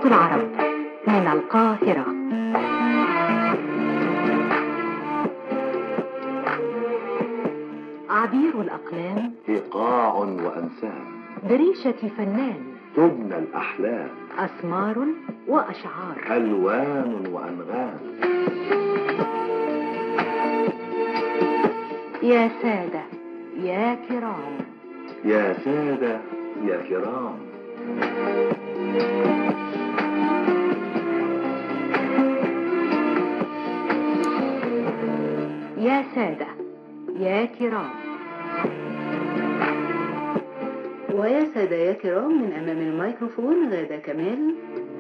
صوت العرب من القاهرة عبير الأقلام إيقاع وأنسام بريشة فنان تبنى الأحلام أسمار وأشعار ألوان وأنغام يا سادة يا كرام يا سادة يا كرام يا سادة يا كرام ويا سادة يا كرام من أمام الميكروفون غادة كمال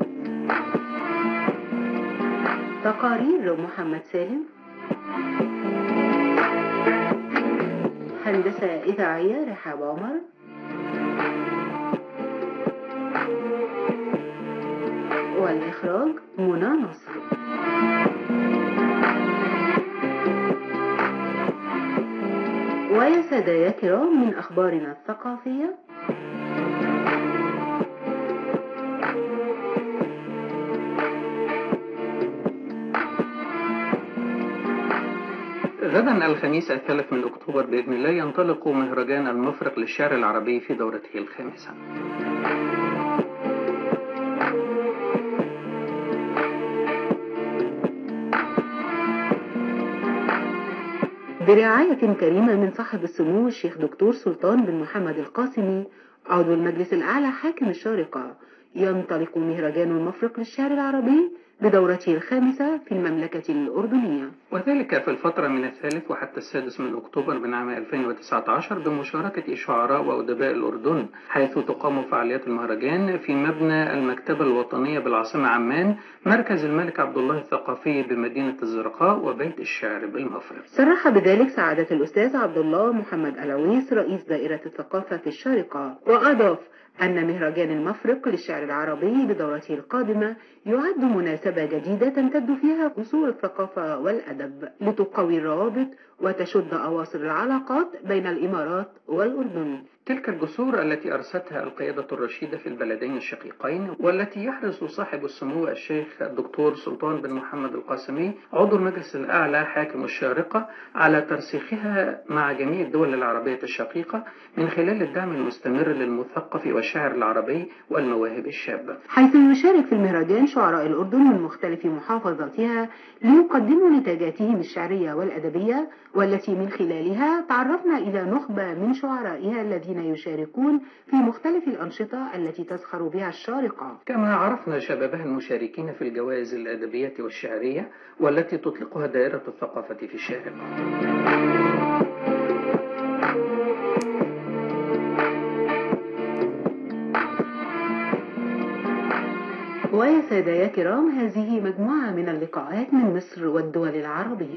تقارير محمد سالم هندسة إذاعية رحاب عمر والإخراج منى نصر ويا سادة يا كرام من أخبارنا الثقافية غدا الخميس الثالث من أكتوبر بإذن الله ينطلق مهرجان المفرق للشعر العربي في دورته الخامسة برعاية كريمة من صاحب السمو الشيخ دكتور سلطان بن محمد القاسمي عضو المجلس الأعلى حاكم الشارقة ينطلق مهرجان المفرق للشعر العربي بدورته الخامسة في المملكة الأردنية وذلك في الفترة من الثالث وحتى السادس من أكتوبر من عام 2019 بمشاركة شعراء وأدباء الأردن حيث تقام فعاليات المهرجان في مبنى المكتبة الوطنية بالعاصمة عمان مركز الملك عبد الله الثقافي بمدينة الزرقاء وبيت الشعر بالمفرق صرح بذلك سعادة الأستاذ عبد الله محمد العويس رئيس دائرة الثقافة في الشارقة وأضاف أن مهرجان المفرق للشعر العربي بدورته القادمة يعد مناسبة جديدة تمتد فيها أصول الثقافة والأدب لتقوي الروابط وتشد أواصر العلاقات بين الإمارات والأردن تلك الجسور التي أرستها القيادة الرشيدة في البلدين الشقيقين والتي يحرص صاحب السمو الشيخ الدكتور سلطان بن محمد القاسمي عضو المجلس الأعلى حاكم الشارقة على ترسيخها مع جميع الدول العربية الشقيقة من خلال الدعم المستمر للمثقف والشاعر العربي والمواهب الشابة حيث يشارك في المهرجان شعراء الأردن من مختلف محافظاتها ليقدموا نتاجاتهم الشعرية والأدبية والتي من خلالها تعرفنا إلى نخبة من شعرائها الذين يشاركون في مختلف الأنشطة التي تزخر بها الشارقة كما عرفنا شبابها المشاركين في الجوائز الأدبية والشعرية والتي تطلقها دائرة الثقافة في الشارقة ويا سادة يا كرام هذه مجموعة من اللقاءات من مصر والدول العربية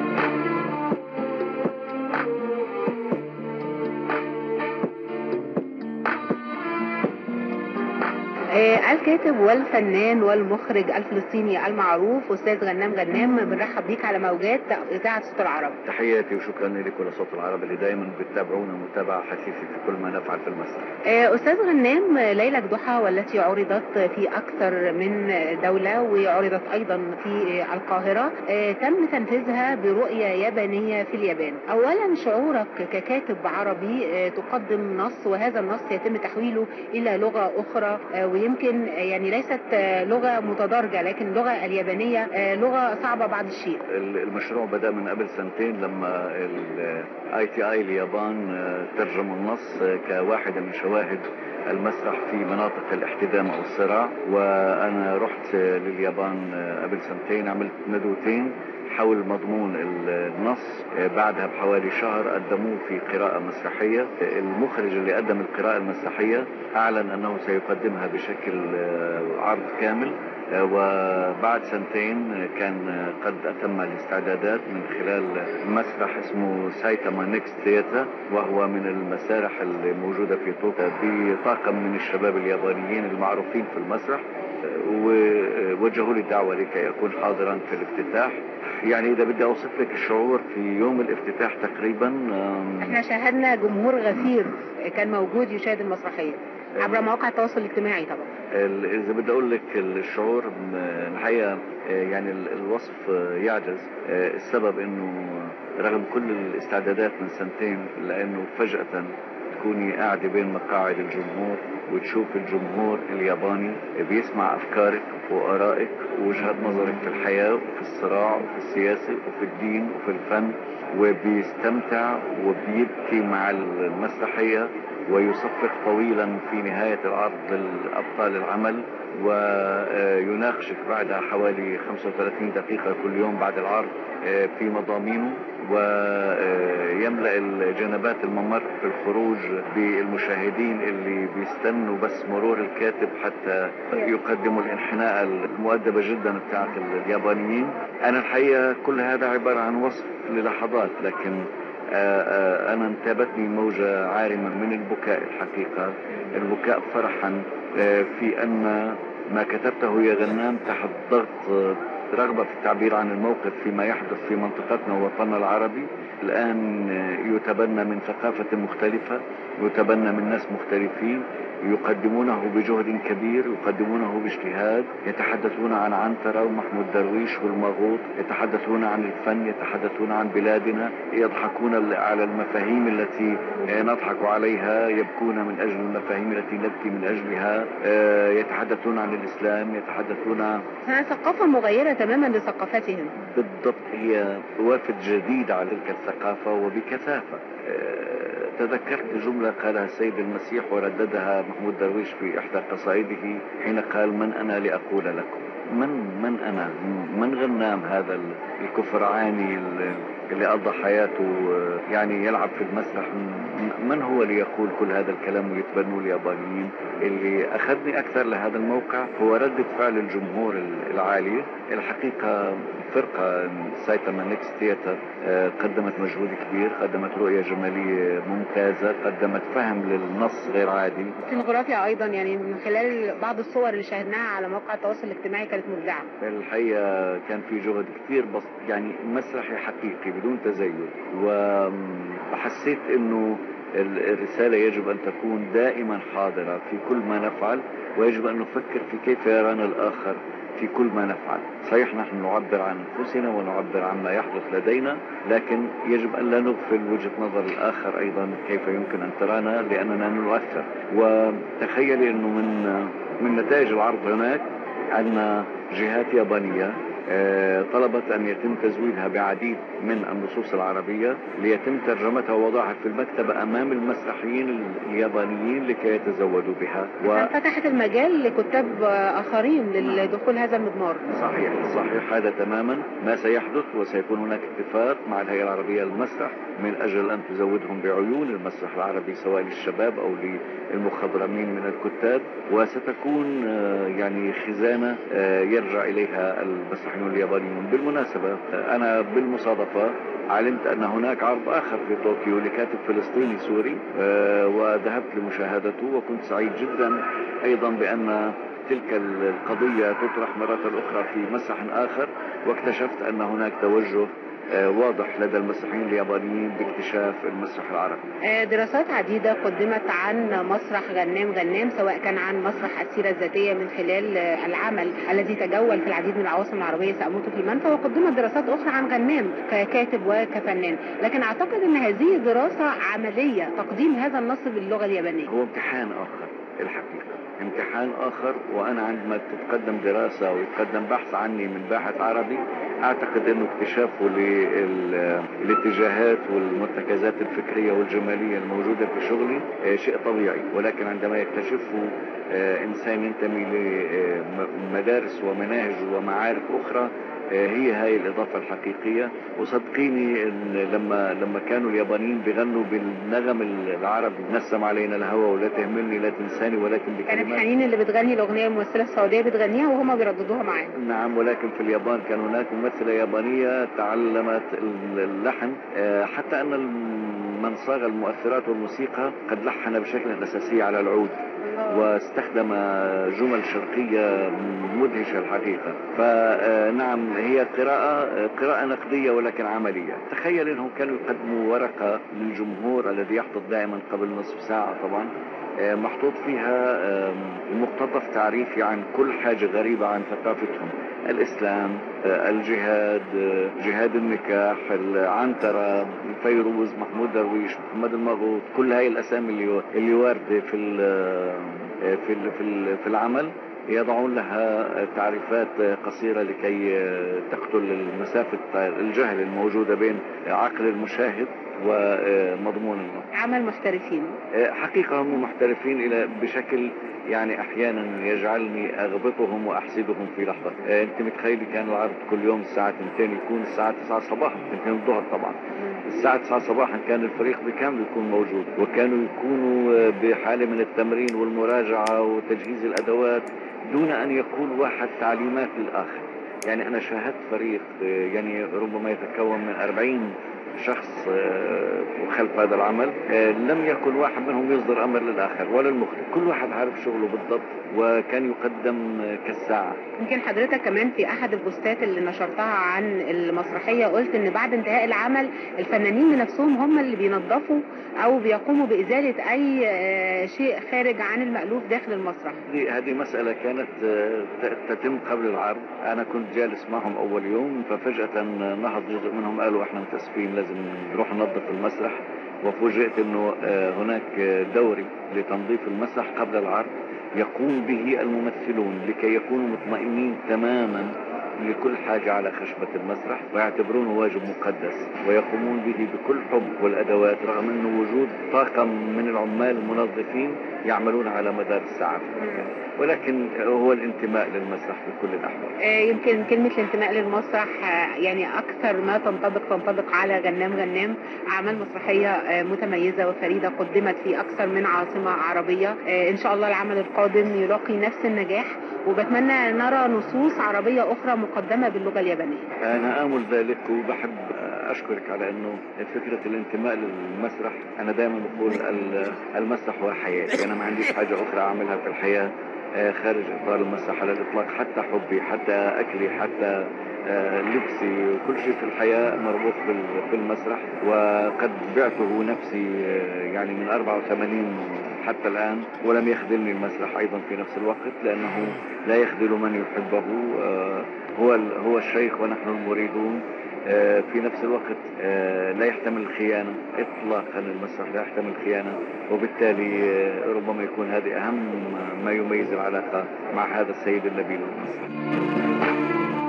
الكاتب والفنان والمخرج الفلسطيني المعروف أستاذ غنام غنام بنرحب بيك على موجات إذاعة صوت العرب تحياتي وشكرا لكم لصوت العرب اللي دايما بتتابعونا متابعة حثيثة في كل ما نفعل في المسرح أستاذ غنام ليلة ضحى والتي عرضت في أكثر من دولة وعرضت أيضا في القاهرة تم تنفيذها برؤية يابانية في اليابان أولا شعورك ككاتب عربي تقدم نص وهذا النص يتم تحويله إلى لغة أخرى ويمكن يعني ليست لغة متدرجة لكن اللغة اليابانية لغة صعبة بعض الشيء المشروع بدأ من قبل سنتين لما الاي تي اي اليابان ترجم النص كواحدة من شواهد المسرح في مناطق الاحتدام او الصراع وانا رحت لليابان قبل سنتين عملت ندوتين حول مضمون النص بعدها بحوالي شهر قدموه في قراءة مسرحية المخرج اللي قدم القراءة المسرحية أعلن أنه سيقدمها بشكل عرض كامل وبعد سنتين كان قد أتم الاستعدادات من خلال مسرح اسمه سايتاما نيكست ثياتر وهو من المسارح الموجودة في طوكيو بطاقم من الشباب اليابانيين المعروفين في المسرح ووجهوا لي الدعوة لكي أكون حاضرا في الافتتاح يعني إذا بدي أوصف لك الشعور في يوم الافتتاح تقريبا احنا شاهدنا جمهور غفير كان موجود يشاهد المسرحية عبر مواقع التواصل الاجتماعي طبعا ال- اذا بدي اقول لك الشعور م- الحقيقه آه، يعني ال- الوصف آه، يعجز آه، السبب انه رغم كل الاستعدادات من سنتين لانه فجاه تكوني قاعده بين مقاعد الجمهور وتشوف الجمهور الياباني بيسمع افكارك وارائك ووجهات نظرك في الحياه وفي الصراع وفي السياسه وفي الدين وفي الفن وبيستمتع وبيبكي مع المسرحيه ويصفق طويلا في نهاية العرض للأبطال العمل ويناقشك بعدها حوالي 35 دقيقة كل يوم بعد العرض آه، في مضامينه ويملأ الجنبات الممر في الخروج بالمشاهدين اللي بيستنوا بس مرور الكاتب حتى يقدموا الانحناء المؤدبة جدا بتاعت اليابانيين أنا الحقيقة كل هذا عبارة عن وصف للحظات لكن آه، آه، أنا انتابتني موجة عارمة من البكاء الحقيقة البكاء فرحا آه، في أن ما كتبته يا غنام تحت ضغط آه، رغبة في التعبير عن الموقف فيما يحدث في منطقتنا ووطننا العربي الآن آه، يتبنى من ثقافة مختلفة يتبنى من ناس مختلفين يقدمونه بجهد كبير يقدمونه باجتهاد يتحدثون عن عنترة ومحمود درويش والمغوط يتحدثون عن الفن يتحدثون عن بلادنا يضحكون على المفاهيم التي آه، نضحك عليها يبكون من أجل المفاهيم التي نبكي من أجلها آه، يتحدثون عن الإسلام يتحدثون ها ثقافة مغيرة تماما لثقافتهم بالضبط هي وافد جديد على تلك الثقافة وبكثافة آه، تذكرت جملة قالها السيد المسيح ورددها محمود درويش في إحدى قصائده حين قال من أنا لأقول لكم من من أنا من غنام هذا ال- الكفرعاني ال- اللي قضى حياته آه، يعني يلعب في المسرح م- من هو ليقول كل هذا الكلام ويتبنوا اليابانيين اللي أخذني أكثر لهذا الموقع هو ردة فعل الجمهور ال- العالية الحقيقة فرقة سايتاما نيكس تياتر آه، قدمت مجهود كبير قدمت رؤية جمالية ممتازة قدمت فهم للنص غير عادي السينوغرافيا ايضا يعني من خلال بعض الصور اللي شاهدناها على مواقع التواصل الاجتماعي كانت مبدعة الحقيقة كان في جهد كثير بس يعني مسرحي حقيقي بدون تزيد وحسيت انه ال- الرسالة يجب أن تكون دائما حاضرة في كل ما نفعل ويجب أن نفكر في كيف يرانا الآخر في كل ما نفعل صحيح نحن نعبر عن أنفسنا ونعبر عما يحدث لدينا لكن يجب أن لا نغفل وجهة نظر الآخر أيضا كيف يمكن أن ترانا لأننا نؤثر وتخيلي أنه من من نتائج العرض هناك عندنا جهات يابانية آه، طلبت أن يتم تزويدها بعديد من النصوص العربية ليتم ترجمتها ووضعها في المكتبة أمام المسرحيين اليابانيين لكي يتزودوا بها و... فتحت المجال لكتاب آخرين للدخول هذا المضمار صحيح صحيح هذا تماما ما سيحدث وسيكون هناك اتفاق مع الهيئة العربية للمسرح من أجل أن تزودهم بعيون المسرح العربي سواء للشباب أو للمخضرمين من الكتاب وستكون آه، يعني خزانة آه، يرجع إليها المسرحيون اليابانيون بالمناسبة آه، أنا بالمصادفة علمت أن هناك عرض آخر في طوكيو لكاتب فلسطيني سوري آه، وذهبت لمشاهدته وكنت سعيد جدا أيضا بأن تلك القضية تطرح مرة أخرى في مسرح آخر واكتشفت أن هناك توجه آه، واضح لدى المسرحيين اليابانيين باكتشاف المسرح العربي آه، دراسات عديدة قدمت عن مسرح غنام غنام سواء كان عن مسرح السيرة الذاتية من خلال آه، العمل الذي تجول في العديد من العواصم العربية سأموت في المنفى وقدمت دراسات أخرى عن غنام ككاتب وكفنان لكن أعتقد أن هذه دراسة عملية تقديم هذا النص باللغة اليابانية هو امتحان آخر الحقيقة امتحان آخر وأنا عندما تتقدم دراسة ويتقدم بحث عني من باحث عربي أعتقد أنه اكتشافه للاتجاهات والمرتكزات الفكرية والجمالية الموجودة في شغلي آه، شيء طبيعي ولكن عندما يكتشفه آه، إنسان ينتمي لمدارس ومناهج ومعارف أخرى آه، هي هاي الإضافة الحقيقية وصدقيني إن لما لما كانوا اليابانيين بيغنوا بالنغم العربي نسم علينا الهوى ولا تهملني لا تنساني ولكن كانت بكلمات حنين اللي بتغني الأغنية الممثلة السعودية بتغنيها وهما بيرددوها معانا نعم ولكن في اليابان كان هناك ممثلة يابانية تعلمت اللحن آه، حتى أن من صاغ المؤثرات والموسيقى قد لحن بشكل أساسي على العود واستخدم جمل شرقية مدهشة الحقيقة فنعم هي قراءة قراءة نقدية ولكن عملية تخيل أنهم كانوا يقدموا ورقة للجمهور الذي يحضر دائما قبل نصف ساعة طبعا آه، محطوط فيها آم، مقتطف تعريفي عن كل حاجة غريبة عن ثقافتهم الإسلام آه، الجهاد آه، جهاد النكاح العنترة فيروز محمود درويش محمد المغوط كل هاي الأسامي اللي اللي واردة في ال- آه، في ال- في ال- في العمل يضعون لها تعريفات قصيرة لكي تقتل المسافة الجهل الموجودة بين عقل المشاهد ومضمون النص عمل محترفين حقيقة هم محترفين إلى بشكل يعني أحيانا يجعلني أغبطهم وأحسدهم في لحظة أنت متخيلي كان العرض كل يوم الساعة 2 يكون الساعة 9 صباحا 2 الظهر طبعا الساعة 9 صباحا كان الفريق بكامل يكون موجود وكانوا يكونوا بحالة من التمرين والمراجعة وتجهيز الأدوات دون أن يقول واحد تعليمات للآخر يعني أنا شاهدت فريق آه، يعني ربما يتكون من 40 شخص آه، خلف هذا العمل آه، لم يكن واحد منهم يصدر أمر للآخر ولا المخرج كل واحد عارف شغله بالضبط وكان يقدم آه، كالساعة يمكن حضرتك كمان في احد البوستات اللي نشرتها عن المسرحيه قلت ان بعد انتهاء العمل الفنانين بنفسهم هم اللي بينظفوا او بيقوموا بازاله اي آه، شيء خارج عن المالوف داخل المسرح هذه هذه مسألة كانت آه، ت- تتم قبل العرض أنا كنت جالس معهم أول يوم ففجأة نهض جزء منهم قالوا إحنا متأسفين لازم نروح ننظف المسرح وفوجئت أنه آه، هناك آه، دوري لتنظيف المسرح قبل العرض يقوم به الممثلون لكي يكونوا مطمئنين تماما لكل حاجة على خشبة المسرح ويعتبرونه واجب مقدس ويقومون به بكل حب والأدوات رغم أنه وجود طاقم من العمال المنظفين يعملون على مدار الساعة في المكان ولكن هو الانتماء للمسرح في كل الأحوال آه، يمكن كلمة الانتماء للمسرح آه، يعني أكثر ما تنطبق تنطبق على غنام غنام أعمال مسرحية آه، متميزة وفريدة قدمت في أكثر من عاصمة عربية آه، إن شاء الله العمل القادم يلاقي نفس النجاح وبتمنى نرى نصوص عربية أخرى مقدمة باللغة اليابانية أنا آمل ذلك وبحب أشكرك على أنه فكرة الانتماء للمسرح أنا دائما بقول ال- المسرح هو حياتي أنا ما عنديش حاجة أخرى أعملها في الحياة آه، خارج إطار المسرح على الإطلاق حتى حبي حتى أكلي حتى آه، لبسي كل شيء في الحياة مربوط بال- بالمسرح وقد بعته نفسي آه، يعني من 84 حتى الآن ولم يخذلني المسرح أيضا في نفس الوقت لأنه لا يخذل من يحبه آه، هو ال- هو الشيخ ونحن المريدون آه، في نفس الوقت آه، لا يحتمل الخيانة إطلاقا المسرح لا يحتمل الخيانة وبالتالي آه، ربما يكون هذه أهم ما يميز العلاقة مع هذا السيد النبيل المسرح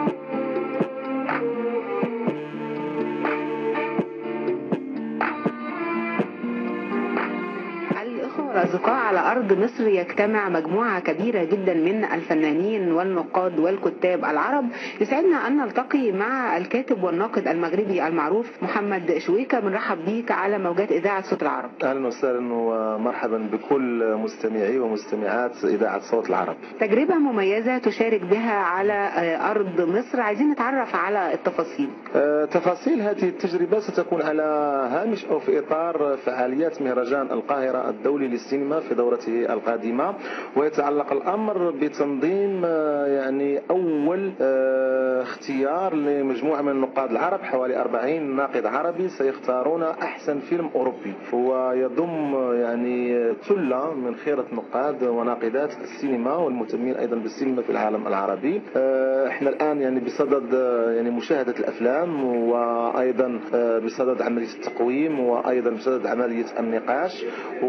الإخوة والأصدقاء على أرض مصر يجتمع مجموعة كبيرة جدا من الفنانين والنقاد والكتاب العرب يسعدنا أن نلتقي مع الكاتب والناقد المغربي المعروف محمد شويكة بنرحب بيك على موجات إذاعة صوت العرب اهلا وسهلا ومرحبا بكل مستمعي ومستمعات اذاعه صوت العرب. تجربة مميزة تشارك بها على آه، أرض مصر عايزين نتعرف على التفاصيل آه، تفاصيل هذه التجربه ستكون على هامش او في اطار فعاليات مهرجان القاهره الدولي للسينما في دورته القادمه ويتعلق الامر بتنظيم آه، يعني اول آه، اختيار لمجموعه من النقاد العرب حوالي 40 ناقد عربي سيختارون احسن فيلم اوروبي ويضم آه، يعني ثله من خيره نقاد وناقدات السينما والمهتمين ايضا بالسينما في العالم العربي آه، احنا الان يعني بصدد آه، يعني مشاهده الافلام وايضا آه، بصدد عمليه التقويم وايضا بصدد عمليه النقاش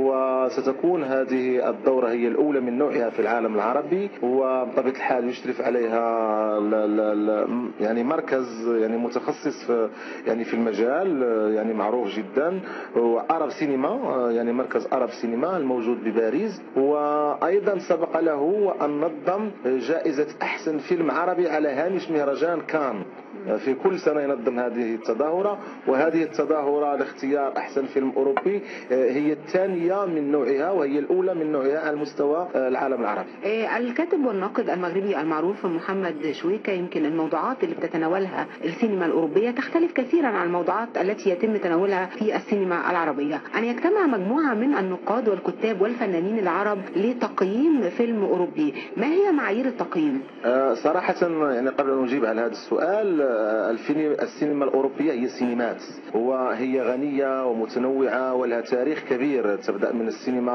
وستكون هذه الدوره هي الاولى من نوعها في العالم العربي وبطبيعه الحال يشرف عليها ل- ل- ل- يعني مركز يعني متخصص في يعني في المجال آه، يعني معروف جدا وعرب سينما آه، يعني مركز عرب سينما الموجود بباريس وايضا سبق له ان نظم جائزه احسن فيلم عربي على هامش مهرجان كان في كل سنة ينظم هذه التظاهرة وهذه التظاهرة لاختيار أحسن فيلم أوروبي آه، هي الثانية من نوعها وهي الأولى من نوعها على مستوى آه، العالم العربي آه، الكاتب والناقد المغربي المعروف محمد شويكة يمكن الموضوعات اللي بتتناولها السينما الأوروبية تختلف كثيرا عن الموضوعات التي يتم تناولها في السينما العربية أن يجتمع مجموعة من النقاد والكتاب والفنانين العرب لتقييم فيلم أوروبي ما هي معايير التقييم؟ آه، صراحة يعني قبل أن أجيب على هذا السؤال آه، الفيلم السينما الأوروبية هي سينمات وهي غنية ومتنوعة ولها تاريخ كبير تبدأ من السينما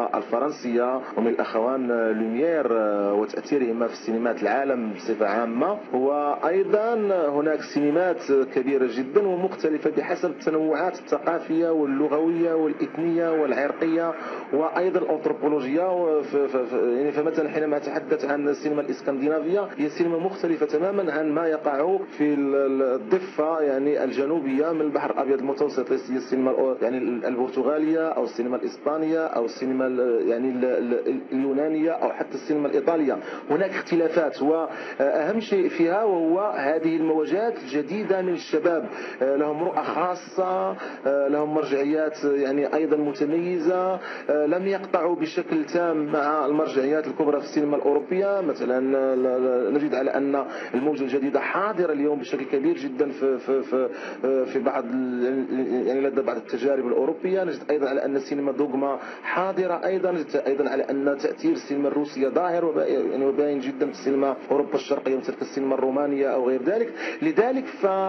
اللغة الفرنسية ومن الأخوان لوميير وتأثيرهما في السينمات العالم بصفة عامة وأيضا هناك سينمات كبيرة جدا ومختلفة بحسب التنوعات الثقافية واللغوية والإثنية والعرقية وأيضا الأنثروبولوجيا يعني فمثلا حينما أتحدث عن السينما الإسكندنافية هي سينما مختلفة تماما عن ما يقع في الضفة يعني الجنوبية من البحر الأبيض المتوسط هي السينما يعني البرتغالية أو السينما الإسبانية أو السينما يعني اليونانية أو حتى السينما الإيطالية هناك اختلافات وأهم شيء فيها وهو هذه المواجهات الجديدة من الشباب لهم رؤى خاصة لهم مرجعيات يعني أيضا متميزة لم يقطعوا بشكل تام مع المرجعيات الكبرى في السينما الأوروبية مثلا نجد على أن الموجة الجديدة حاضرة اليوم بشكل كبير جدا في في في, في بعض يعني لدى بعض التجارب الأوروبية نجد أيضا على أن السينما دوغما حاضرة أيضا نجد أيضا على أن تأثير السينما الروسية ظاهر يعني وباين جدا في السينما أوروبا الشرقية مثل السينما الرومانية أو غير ذلك لذلك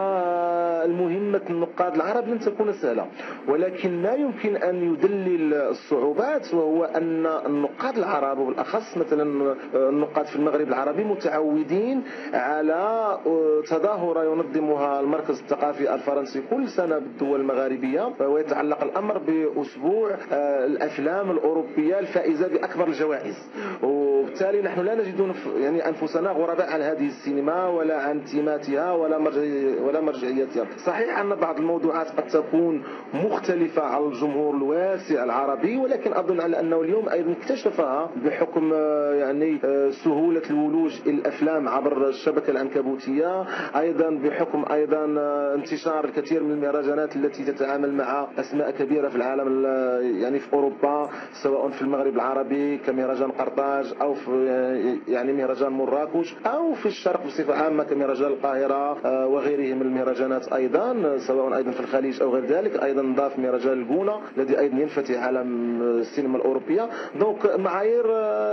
فالمهمة النقاد العرب لن تكون سهلة ولكن ما يمكن أن يدلل الصعوبات وهو أن النقاد العرب وبالأخص مثلا النقاد في المغرب العربي متعودين على تظاهرة ينظمها المركز الثقافي الفرنسي كل سنة بالدول المغاربية ويتعلق الأمر بأسبوع آه، الأفلام الأوروبية الفائزة بأكبر الجوائز وبالتالي نحن لا نجد يعني أنفسنا غرباء عن هذه السينما ولا عن تيماتها ولا ولا مرجعيتها صحيح أن بعض الموضوعات قد تكون مختلفة على الجمهور الواسع العربي ولكن أظن على أنه اليوم أيضا اكتشفها بحكم آه، يعني آه، سهولة الولوج الأفلام عبر الشبكة العنكبوتية أيضا بحكم أيضا آه، انتشار الكثير من المهرجانات التي تتعامل مع أسماء كبيرة في العالم يعني في أوروبا سواء في المغرب العربي كمهرجان قرطاج أو في يعني مهرجان مراكش أو في الشرق بصفة عامة كمهرجان القاهرة وغيره من المهرجانات أيضا سواء أيضا في الخليج أو غير ذلك أيضا ضاف مهرجان الجونة الذي أيضا ينفتح على السينما الأوروبية دونك معايير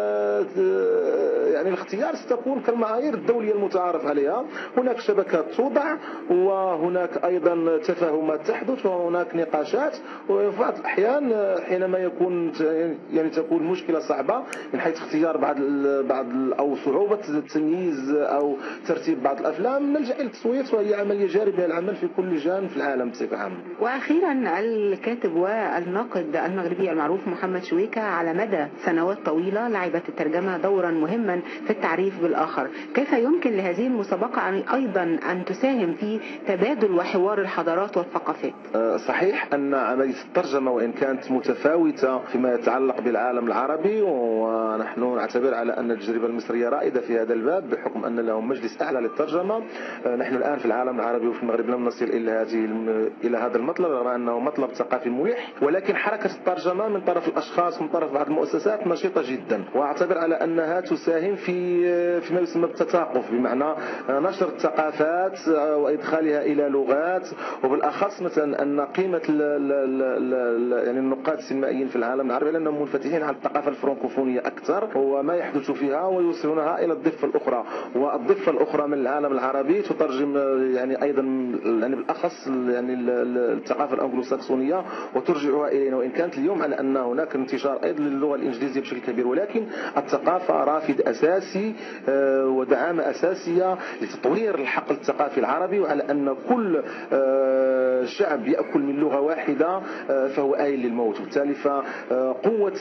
يعني الاختيار ستكون كالمعايير الدولية المتعارف عليها هناك شبكات توضع وهناك أيضا تفاهمات تحدث وهناك نقاشات وفي بعض الأحيان حينما يكون يعني تكون مشكلة صعبة من حيث اختيار بعض بعض أو صعوبة التمييز أو ترتيب بعض الأفلام نلجأ إلى التصويت وهي عملية جاربة العمل في كل جان في العالم بصفة عامة وأخيرا الكاتب والناقد المغربي المعروف محمد شويكة على مدى سنوات طويلة لعبت الترجمة دورا مهما في التعريف بالآخر كيف يمكن لهذه المسابقة أيضا أن تساهم في تبادل وحوار الحضارات والثقافات أه، صحيح أن عملية الترجمة وإن كانت متفاوتة فيما يتعلق بالعالم العربي ونحن نعتبر على أن التجربة المصرية رائدة في هذا الباب بحكم أن لهم مجلس أعلى للترجمة أه، نحن الآن في العالم العربي وفي المغرب لم نصل إلى هذه إلى هذا المطلب رغم أنه مطلب ثقافي ملح ولكن حركة الترجمة من طرف الأشخاص من طرف بعض المؤسسات نشيطة جدا وأعتبر على أنها تساهم في فيما يسمى بالتثاقف بمعنى نشر الثقافات وإدخالها إلى لغات وبالأخص مثلا أن قيمة ال ال ال يعني النقاد السينمائيين في العالم العربي لأنهم منفتحين على الثقافة الفرنكوفونية أكثر وما يحدث فيها ويوصلونها إلى الضفة الأخرى والضفة الأخرى من العالم العربي تترجم يعني أيضا يعني بالأخص يعني الثقافة الأنجلوساكسونية وترجعها إلينا وإن كانت اليوم على أن هناك انتشار أيضا للغة الإنجليزية بشكل كبير ولكن الثقافة رافد أساسي آه، ودعامة أساسية لتطوير الحقل الثقافي العربي وعلى أن كل آه، شعب يأكل من لغة واحدة آه، فهو آيل للموت وبالتالي فقوة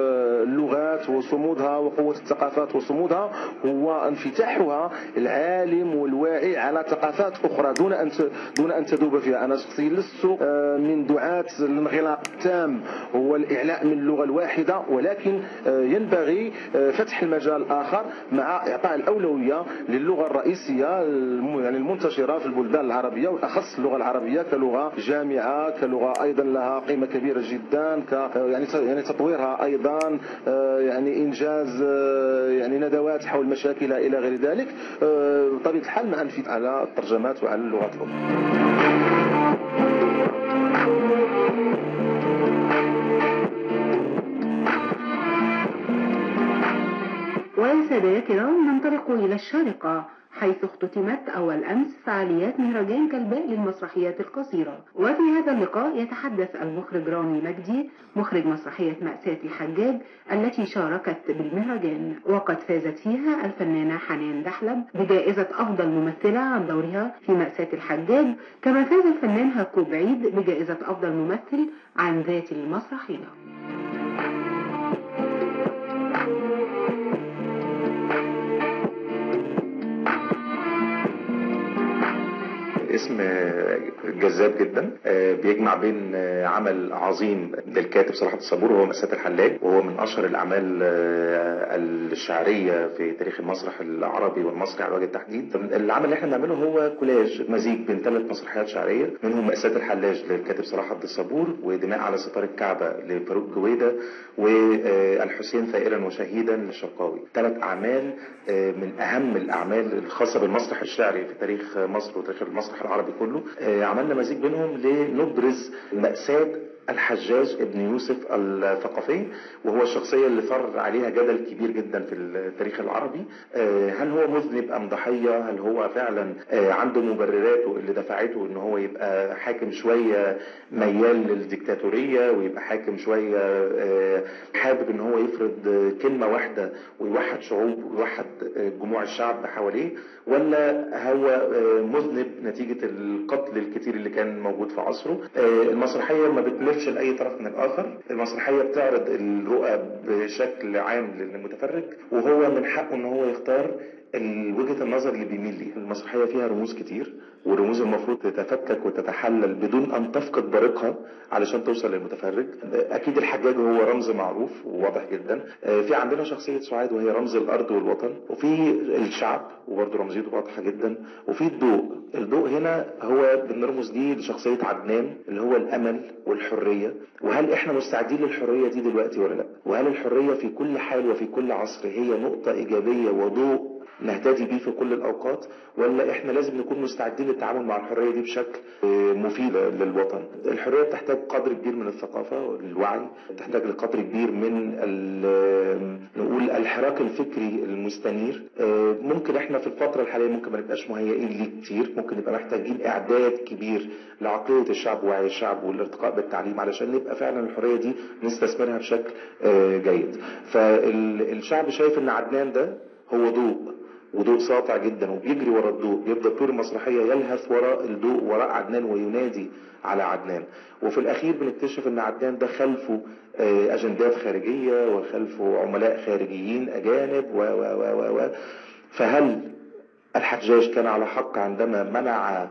اللغات وصمودها وقوة الثقافات وصمودها هو انفتاحها العالم والواعي على ثقافات أخرى دون أن دون أن تذوب فيها أنا شخصيا لست من دعاة الانغلاق التام هو الإعلاء من اللغة الواحدة ولكن آه، ينبغي آه، فتح المجال الآخر مع إعطاء الأولوية للغة الرئيسية يعني المنتشرة في البلدان العربية والأخص اللغة العربية كلغة جامعة كلغة أيضا لها قيمة كبيرة جدا ك يعني يعني تطويرها أيضا آه، يعني إنجاز يعني ندوات حول مشاكلها إلى غير ذلك بطبيعة الحال مع الفت على الترجمات وعلى اللغات الأخرى وسادتي الكرام ننطلق إلى الشارقة حيث اختتمت أول أمس فعاليات مهرجان كالباء للمسرحيات القصيرة وفي هذا اللقاء يتحدث المخرج رامي مجدي مخرج مسرحية مأساة الحجاج التي شاركت بالمهرجان وقد فازت فيها الفنانة حنان دحلب بجائزة أفضل ممثلة عن دورها في مأساة الحجاج كما فاز الفنان هاكو بعيد بجائزة أفضل ممثل عن ذات المسرحية اسم جذاب جدا بيجمع بين عمل عظيم للكاتب صلاح الصبور وهو مأساة الحلاج وهو من أشهر الأعمال الشعرية في تاريخ المسرح العربي والمصري على وجه التحديد العمل اللي احنا بنعمله هو كولاج مزيج بين ثلاث مسرحيات شعرية منهم مأساة الحلاج للكاتب صلاح عبد الصبور ودماء على ستار الكعبة لفاروق جويدة والحسين ثائرا وشهيدا للشرقاوي ثلاث أعمال من أهم الأعمال الخاصة بالمسرح الشعري في تاريخ مصر وتاريخ المسرح العربي كله عملنا مزيج بينهم لنبرز مأساة الحجاج ابن يوسف الثقفي وهو الشخصية اللي ثار عليها جدل كبير جدا في التاريخ العربي هل هو مذنب أم ضحية هل هو فعلا عنده مبرراته اللي دفعته ان هو يبقى حاكم شوية ميال للديكتاتورية ويبقى حاكم شوية حابب ان هو يفرض كلمة واحدة ويوحد شعوب ويوحد جموع الشعب حواليه ولا هو مذنب نتيجة القتل الكتير اللي كان موجود في عصره المسرحية ما بتملش لأي طرف من الآخر المسرحية بتعرض الرؤى بشكل عام للمتفرج وهو من حقه ان هو يختار وجهة النظر اللي بيميل ليها المسرحية فيها رموز كتير والرموز المفروض تتفكك وتتحلل بدون أن تفقد بريقها علشان توصل للمتفرج أكيد الحجاج هو رمز معروف وواضح جدا في عندنا شخصية سعاد وهي رمز الأرض والوطن وفي الشعب وبرضه رمزيته واضحة جدا وفي الضوء الضوء هنا هو بنرمز دي لشخصية عدنان اللي هو الأمل والحرية وهل إحنا مستعدين للحرية دي دلوقتي ولا لا وهل الحرية في كل حال وفي كل عصر هي نقطة إيجابية وضوء نهتدي بيه في كل الأوقات ولا إحنا لازم نكون مستعدين للتعامل مع الحرية دي بشكل مفيد للوطن الحرية بتحتاج قدر كبير من الثقافة والوعي تحتاج لقدر كبير من نقول الحراك الفكري المستنير ممكن إحنا في الفترة الحالية ممكن ما نبقاش مهيئين ليه كتير ممكن نبقى محتاجين إعداد كبير لعقلية الشعب ووعي الشعب والارتقاء بالتعليم علشان نبقى فعلا الحرية دي نستثمرها بشكل جيد فالشعب شايف إن عدنان ده هو ضوء وضوء ساطع جدا وبيجري ورا الضوء بيفضل طول المسرحية يلهث وراء الضوء وراء عدنان وينادي على عدنان وفي الأخير بنكتشف أن عدنان ده خلفه أجندات خارجية وخلفه عملاء خارجيين أجانب و و و و و فهل الحجاج كان على حق عندما منع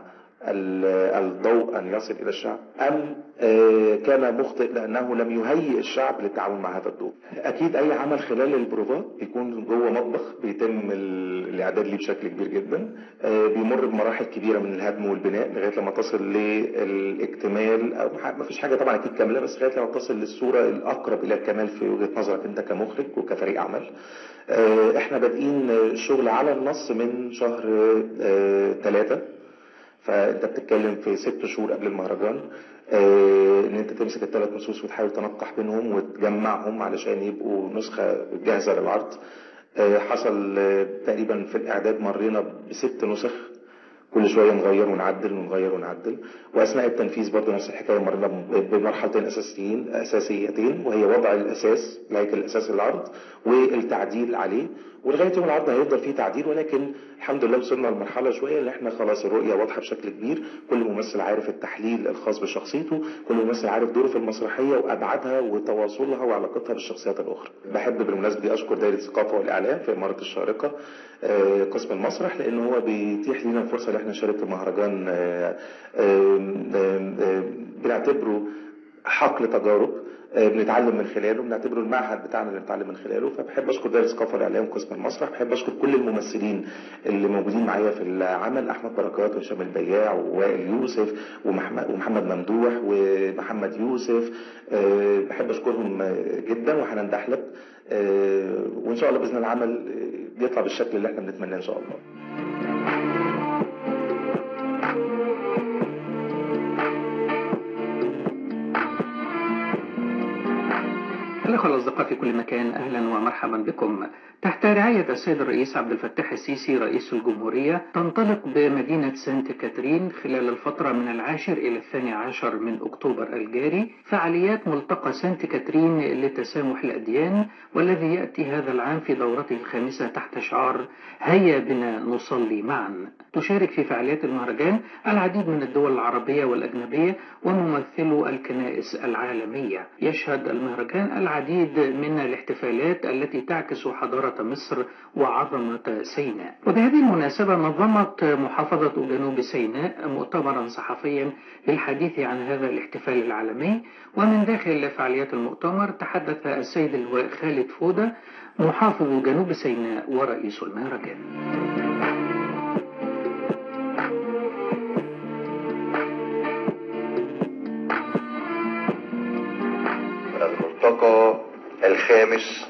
الضوء أن يصل إلى الشعب أم كان مخطئ لأنه لم يهيئ الشعب للتعامل مع هذا الضوء أكيد أي عمل خلال البروفات بيكون جوه مطبخ بيتم الإعداد ليه بشكل كبير جدا بيمر بمراحل كبيرة من الهدم والبناء لغاية لما تصل للاكتمال أو ما فيش حاجة طبعا أكيد كاملة بس لغاية لما تصل للصورة الأقرب إلى الكمال في وجهة نظرك أنت كمخرج وكفريق عمل احنا بادئين الشغل على النص من شهر ثلاثة فانت بتتكلم في ست شهور قبل المهرجان اه ان انت تمسك الثلاث نصوص وتحاول تنقح بينهم وتجمعهم علشان يبقوا نسخة جاهزة للعرض اه حصل اه تقريبا في الاعداد مرينا بست نسخ كل شوية نغير ونعدل ونغير ونعدل وأثناء التنفيذ برضه نفس الحكاية مرينا بمرحلتين أساسيين أساسيتين وهي وضع الأساس الهيكل الأساسي للعرض والتعديل عليه ولغاية يوم العرض هيفضل فيه تعديل ولكن الحمد لله وصلنا لمرحلة شوية اللي احنا خلاص الرؤية واضحة بشكل كبير كل ممثل عارف التحليل الخاص بشخصيته كل ممثل عارف دوره في المسرحية وأبعادها وتواصلها وعلاقتها بالشخصيات الأخرى بحب بالمناسبة دي أشكر دائرة الثقافة والإعلام في إمارة الشارقة قسم المسرح لأن هو بيتيح لنا الفرصة اللي احنا نشارك في مهرجان بنعتبره حقل تجارب بنتعلم من خلاله بنعتبره المعهد بتاعنا اللي بنتعلم من خلاله فبحب اشكر دائره الثقافه والاعلام قسم المسرح بحب اشكر كل الممثلين اللي موجودين معايا في العمل احمد بركات وهشام البياع ووائل يوسف ومحمد ومحمد ممدوح ومحمد يوسف بحب اشكرهم جدا وحنان دحلب وان شاء الله باذن الله العمل يطلع بالشكل اللي احنا بنتمناه ان شاء الله الأخوة الأصدقاء في كل مكان أهلا ومرحبا بكم تحت رعاية السيد الرئيس عبد الفتاح السيسي رئيس الجمهورية تنطلق بمدينة سانت كاترين خلال الفترة من العاشر إلى الثاني عشر من أكتوبر الجاري فعاليات ملتقى سانت كاترين لتسامح الأديان والذي يأتي هذا العام في دورته الخامسة تحت شعار هيا بنا نصلي معا تشارك في فعاليات المهرجان العديد من الدول العربية والأجنبية وممثلو الكنائس العالمية يشهد المهرجان العديد من الاحتفالات التي تعكس حضارة مصر وعظمة سيناء وبهذه المناسبة نظمت محافظة جنوب سيناء مؤتمرا صحفيا للحديث عن هذا الاحتفال العالمي ومن داخل فعاليات المؤتمر تحدث السيد اللواء خالد فودة محافظ جنوب سيناء ورئيس المهرجان الملتقى الخامس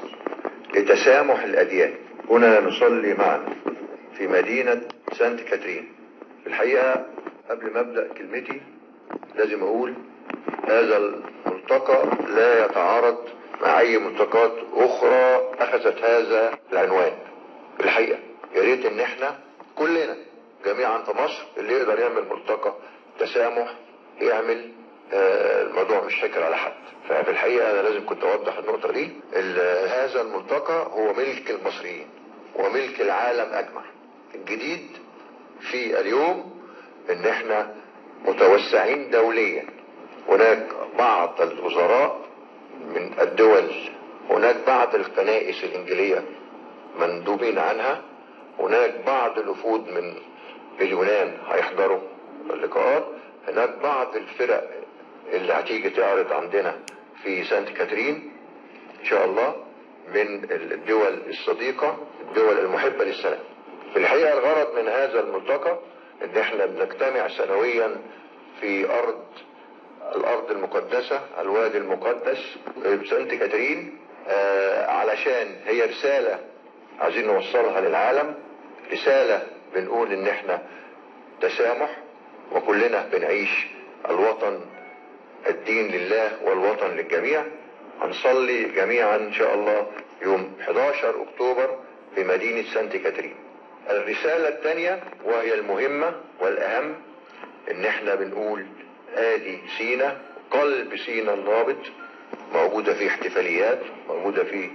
لتسامح الأديان هنا نصلي معا في مدينة سانت كاترين في الحقيقة قبل ما أبدأ كلمتي لازم أقول هذا الملتقى لا يتعارض مع أي ملتقات أخرى أخذت هذا العنوان في الحقيقة يا ريت إن إحنا كلنا جميعا في مصر اللي يقدر يعمل ملتقى تسامح يعمل آه، الموضوع مش حكر على حد ففي الحقيقة أنا لازم كنت أوضح النقطة دي ال- هذا الملتقى هو ملك المصريين وملك العالم أجمع الجديد في اليوم إن إحنا متوسعين دوليا هناك بعض الوزراء من الدول هناك بعض الكنائس الإنجيلية مندوبين عنها هناك بعض الوفود من اليونان هيحضروا اللقاءات هناك بعض الفرق اللي هتيجي تعرض عندنا في سانت كاترين ان شاء الله من الدول الصديقة الدول المحبة للسلام في الحقيقة الغرض من هذا الملتقى ان احنا بنجتمع سنويا في ارض الارض المقدسة الوادي المقدس سانت كاترين آه علشان هي رسالة عايزين نوصلها للعالم رسالة بنقول ان احنا تسامح وكلنا بنعيش الوطن الدين لله والوطن للجميع هنصلي جميعا ان شاء الله يوم 11 اكتوبر في مدينة سانت كاترين الرسالة الثانية وهي المهمة والاهم ان احنا بنقول ادي سينا قلب سينا النابض موجودة في احتفاليات موجودة في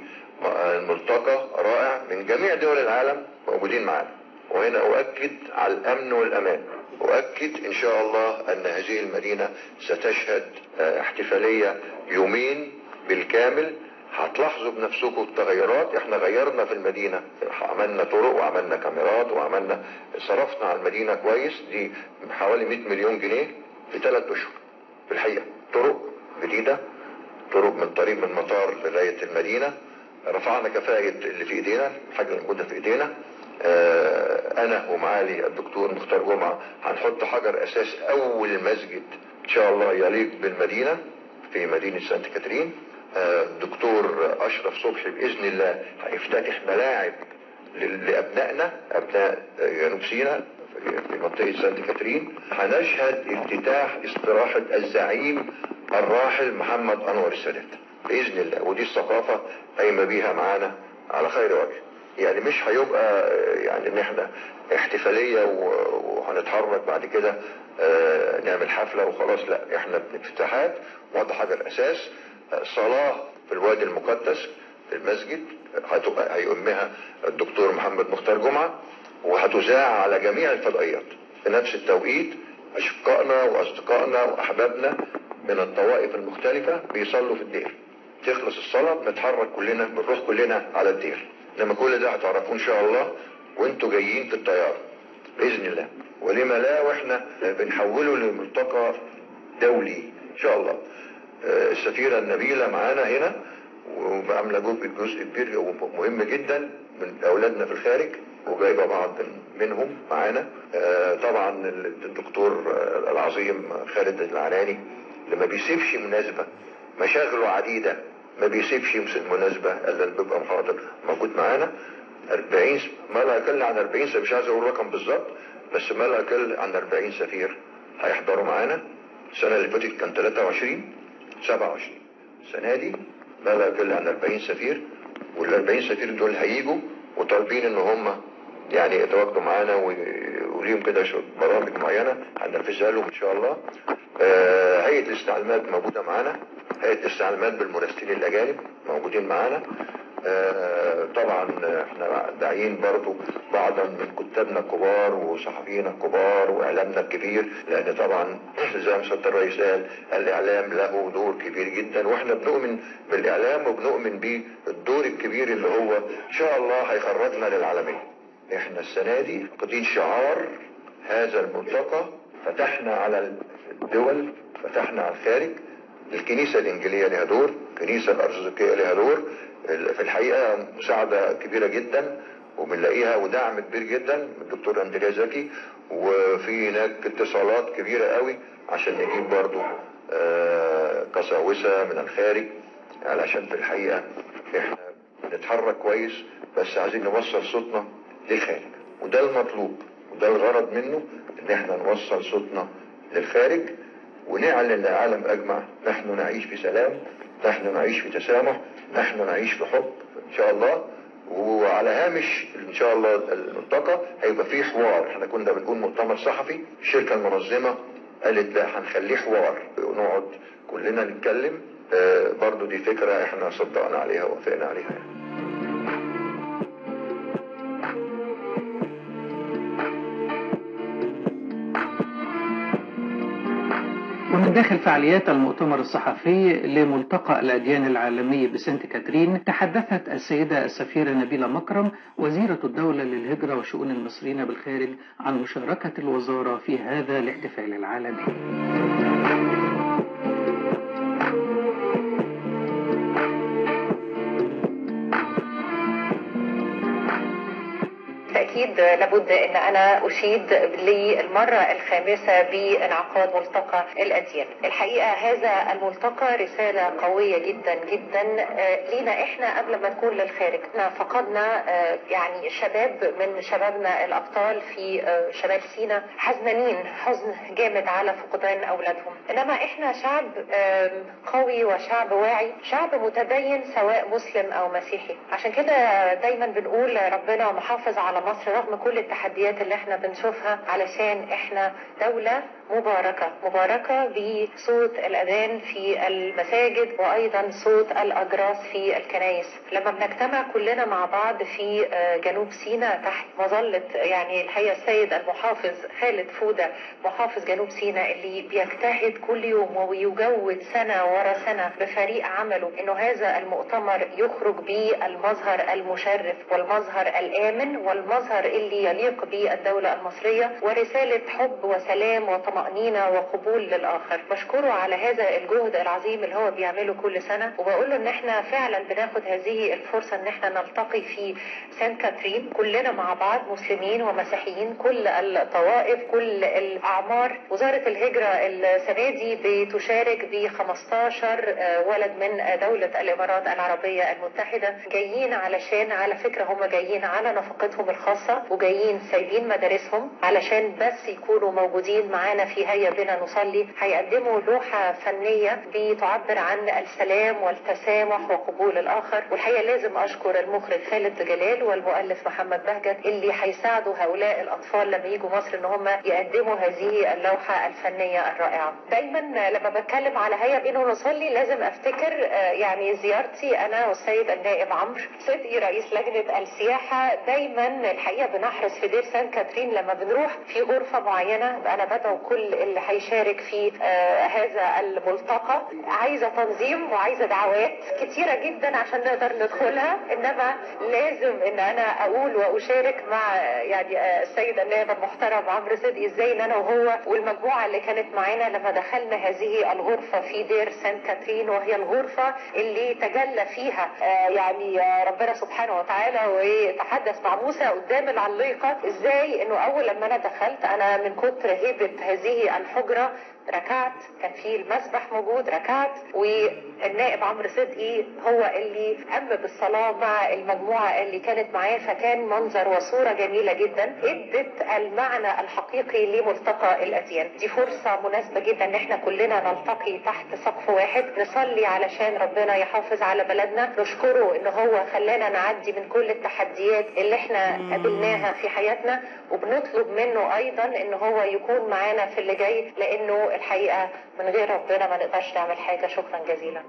ملتقى رائع من جميع دول العالم موجودين معانا وهنا أؤكد على الأمن والأمان أؤكد إن شاء الله أن هذه المدينة ستشهد آه، احتفالية يومين بالكامل هتلاحظوا بنفسكم التغيرات احنا غيرنا في المدينة عملنا طرق وعملنا كاميرات وعملنا صرفنا على المدينة كويس دي حوالي 100 مليون جنيه في ثلاث اشهر في الحقيقة طرق جديدة طرق من طريق من مطار لغاية المدينة رفعنا كفاءة اللي في ايدينا الحاجة اللي موجودة في ايدينا آه، انا ومعالي الدكتور مختار جمعة هنحط حجر اساس اول مسجد ان شاء الله يليق بالمدينة في مدينة سانت كاترين آه، الدكتور اشرف صبحي باذن الله هيفتتح ملاعب ل- لابنائنا ابناء آه، جنوب سيناء في- في منطقة سانت كاترين هنشهد افتتاح استراحة الزعيم الراحل محمد انور السادات باذن الله ودي الثقافة قايمة بيها معانا على خير وجه يعني مش هيبقى آه، يعني ان احنا احتفالية و- وهنتحرك بعد كده آه، نعمل حفلة وخلاص لا احنا افتتاحات وضع حجر اساس آه، صلاة في الوادي المقدس في المسجد هتبقى هيؤمها الدكتور محمد مختار جمعة وهتذاع على جميع الفضائيات في نفس التوقيت أشقائنا وأصدقائنا وأحبابنا من الطوائف المختلفة بيصلوا في الدير تخلص الصلاة بنتحرك كلنا بنروح كلنا على الدير لما كل ده هتعرفوه إن شاء الله وانتوا جايين في الطيارة بإذن الله ولما لا واحنا بنحوله لملتقى دولي إن شاء الله آه، السفيرة النبيلة معانا هنا وعاملة جزء جزء كبير ومهم جدا من أولادنا في الخارج وجايبة بعض منهم معانا آه، طبعا الدكتور آه، العظيم خالد العناني اللي ما بيسيبش مناسبة مشاغله عديدة ما بيسيبش مناسبة الا اللي بيبقى محاضر موجود معانا 40 ما لا يقل عن 40 سفير مش عايز اقول رقم بالظبط بس ما لا يقل عن 40 سفير هيحضروا معانا السنة اللي فاتت كان 23 27 السنة دي لا لا يقل عن 40 سفير وال 40 سفير دول هيجوا وطالبين ان هم يعني يتواجدوا معانا وليهم كده شو- برامج معينه هننفذها لهم ان شاء الله. آه، هيئه الاستعلامات موجوده معانا، هيئه الاستعلامات بالمراسلين الاجانب موجودين معانا. آه، طبعا احنا داعيين برضو بعضا من كتابنا الكبار وصحفينا الكبار واعلامنا الكبير لان طبعا زي ما سياده الرئيس قال الاعلام له دور كبير جدا واحنا بنؤمن بالاعلام وبنؤمن بالدور الكبير اللي هو ان شاء الله هيخرجنا للعالميه. احنا السنه دي واخدين شعار هذا الملتقى فتحنا على الدول فتحنا على الخارج الكنيسة الإنجيلية لها دور الكنيسة الأرثوذكية لها دور ال- في الحقيقة مساعدة كبيرة جدا وبنلاقيها ودعم كبير جدا من الدكتور أندريا زكي وفي هناك اتصالات كبيرة قوي عشان نجيب برضو آه، قساوسة من الخارج علشان في الحقيقة احنا بنتحرك كويس بس عايزين نوصل صوتنا للخارج وده المطلوب وده الغرض منه ان احنا نوصل صوتنا للخارج ونعلن للعالم اجمع نحن نعيش في سلام نحن نعيش في تسامح نحن نعيش في حب ان شاء الله وعلى هامش ان شاء الله الملتقى هيبقى فيه حوار احنا كنا بنقول مؤتمر صحفي الشركه المنظمه قالت لا هنخليه حوار ونقعد كلنا نتكلم آه برضو دي فكره احنا صدقنا عليها ووافقنا عليها يعني. ومن داخل فعاليات المؤتمر الصحفي لملتقى الأديان العالمي بسنت كاترين تحدثت السيدة السفيرة نبيلة مكرم وزيرة الدولة للهجرة وشؤون المصريين بالخارج عن مشاركة الوزارة في هذا الاحتفال العالمي بالتأكيد لابد أن أنا أشيد للمرة الخامسة بانعقاد ملتقى الأديان الحقيقة هذا الملتقى رسالة قوية جدا جدا آه، لينا إحنا قبل ما نكون للخارج احنا فقدنا آه، يعني شباب من شبابنا الأبطال في آه، شمال سيناء حزنانين حزن جامد على فقدان أولادهم إنما إحنا شعب آم، قوي وشعب واعي شعب متدين سواء مسلم أو مسيحي عشان كده دايما بنقول ربنا محافظ على مصر رغم كل التحديات اللي احنا بنشوفها علشان احنا دولة مباركة مباركة بصوت الأذان في المساجد وأيضا صوت الأجراس في الكنائس لما بنجتمع كلنا مع بعض في آه، جنوب سيناء تحت مظلة يعني الحقيقة السيد المحافظ خالد فودة محافظ جنوب سيناء اللي بيجتهد كل يوم ويجود سنة ورا سنة بفريق عمله انه هذا المؤتمر يخرج بالمظهر المشرف والمظهر الآمن والمظهر اللي يليق بالدولة المصرية ورسالة حب وسلام وطمأنينة وقبول للآخر بشكره على هذا الجهد العظيم اللي هو بيعمله كل سنة وبقول له ان احنا فعلا بناخد هذه الفرصة ان احنا نلتقي في سانت كاترين كلنا مع بعض مسلمين ومسيحيين كل الطوائف كل الأعمار وزارة الهجرة السنة دي بتشارك ب 15 ولد من دولة الإمارات العربية المتحدة جايين علشان على فكرة هم جايين على نفقتهم الخاصة وجايين سايبين مدارسهم علشان بس يكونوا موجودين معانا في هيا بنا نصلي هيقدموا لوحة فنية بتعبر عن السلام والتسامح وقبول الآخر والحقيقة لازم أشكر المخرج خالد جلال والمؤلف محمد بهجت اللي هيساعدوا هؤلاء الأطفال لما يجوا مصر إن هم يقدموا هذه اللوحة الفنية الرائعة دايما لما بتكلم على هيا بنا نصلي لازم أفتكر آه، يعني زيارتي أنا والسيد النائب عمرو صدقي رئيس لجنة السياحة دايما الحقيقة بنحرص في دير سان كاترين لما بنروح في غرفة معينة أنا بدعو كل اللي هيشارك في آه، هذا الملتقى عايزة تنظيم وعايزة دعوات كتيرة جدا عشان نقدر ندخلها إنما لازم إن أنا أقول وأشارك مع آه، يعني آه، السيد النائب المحترم عمرو صدقي إزاي إن أنا وهو والمجموعة اللي كانت معانا لما دخلنا هذه الغرفة في دير سان كاترين وهي الغرفة اللي تجلى فيها آه، يعني آه، ربنا سبحانه وتعالى وتحدث مع موسى قدام العليقة ازاي انه اول لما انا دخلت انا من كتر هيبة هذه الحجرة ركعت كان في المسبح موجود ركعت والنائب عمرو صدقي هو اللي قام بالصلاة مع المجموعة اللي كانت معاه فكان منظر وصورة جميلة جدا ادت المعنى الحقيقي لملتقى الأديان دي فرصة مناسبة جدا ان احنا كلنا نلتقي تحت سقف واحد نصلي علشان ربنا يحافظ على بلدنا نشكره ان هو خلانا نعدي من كل التحديات اللي احنا قابلناها في حياتنا وبنطلب منه ايضا ان هو يكون معانا في اللي جاي لانه الحقيقة من غير ربنا ما نقدرش نعمل حاجة شكرا جزيلا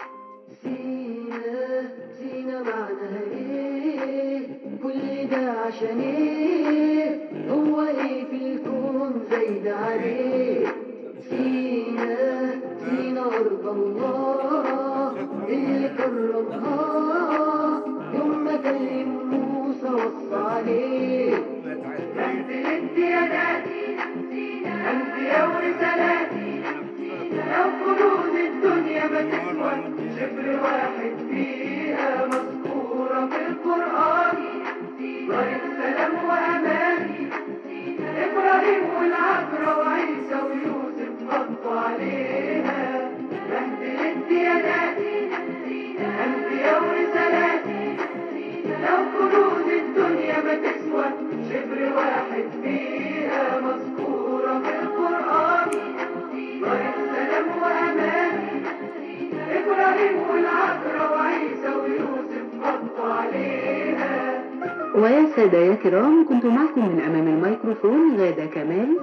سينا سينا معناها ايه كل ده عشان ايه هو ايه في الكون زايد عليه سينا سينا ارض الله اللي كرمها يوم ما كلم موسى وصى عليه انت انت يا نادي انت يوم رسالاتي لو كنوز الدنيا ما تسوى شبر واحد فيها مذكورة في القرآن دار السلام وأمان إبراهيم والعذراء وعيسى ويوسف غطوا عليها مهد الديانات أنبياء ورسالاتي لو كنوز الدنيا ما تسوى شبر واحد فيها مذكورة في القرآن دار السلام وأمان إبراهيم والعذراء وعيسى ويوسف غطوا عليها ويا سادة يا كرام كنت معكم من أمام الميكروفون غادة كمال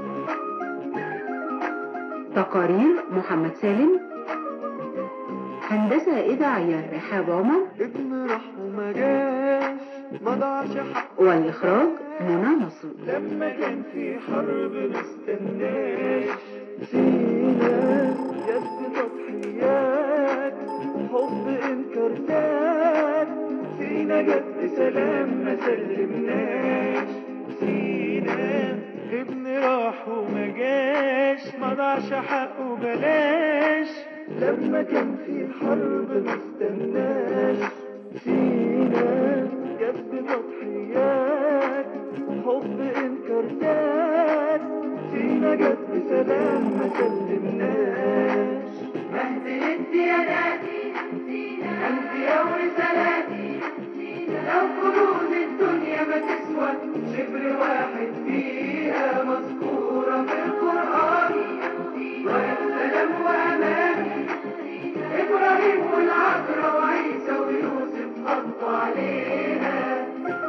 تقارير محمد سالم هندسة إذاعية رحاب عمر ابن رحمه ما جاش ما ضاعش حق والإخراج منى نصر لما كان في حرب مستناش سينا جد تضحيات حب انكرتات سينا جد سلام ما سلمناش سينا ابن راح وما جاش ما ضاعش حقه بلاش لما كان في حرب مستناش سينا جد تضحيات حب انكرتات سينا جد سلام ما سلمناش مهد الديانات أنبياء ورسالاتي لو كنوز الدنيا ما تسوى شبر واحد فيها مذكورة في القرآن دار السلام وأمان إبراهيم والعذراء وعيسى ويوسف غطوا عليها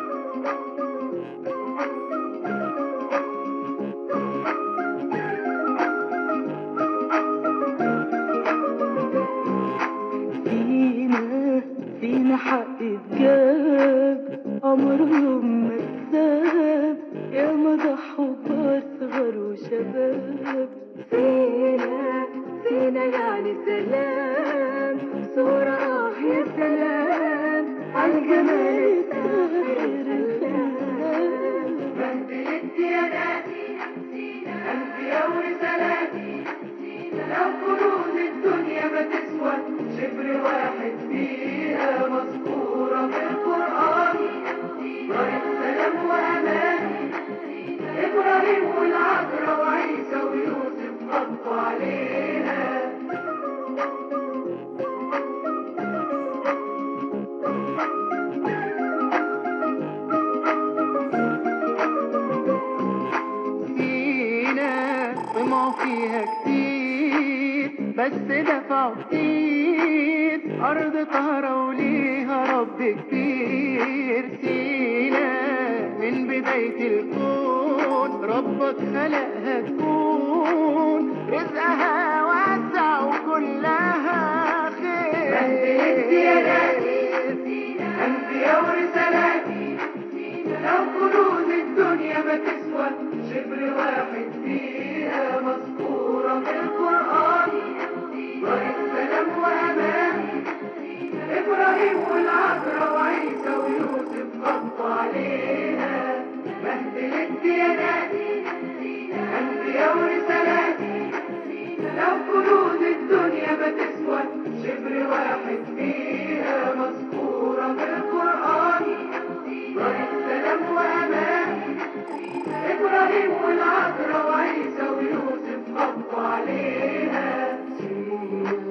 فينا فينا حق اتجاب عمرهم ما اتساب يا ما ضحوا كبار صغار وشباب فينا فينا يعني سلام صورة آه يا سلام عالجمال الساحر الخام مهد الديانات أنبياء ورسالاتي لو كنوز الدنيا ما تسوى شبر واحد فيها مذكورة في القرآن دار السلام وأمان إبراهيم والعذراء وعيسى ويوسف غطوا عليها سينا طمعوا فيها كتير بس دفعوا كتير أرض طهرة وليها رب كتير سينا من بداية الكون ربك خلقها تكون رزقها واسع وكلها خير أنبياء ورسالاتي لو كنوز الدنيا ما تسوى شبر واحد فيها مذكورة في القرآن دار السلام وأمان إبراهيم والعذراء وعيسى ويوسف غطوا عليها مهد الديانات أنبياء ورسالاتي لو كنوز الدنيا ما تسوى شبر واحد فيها مذكورة في القرآن دار السلام وأمان إبراهيم والعذراء وعيسى ويوسف غطوا عليها سير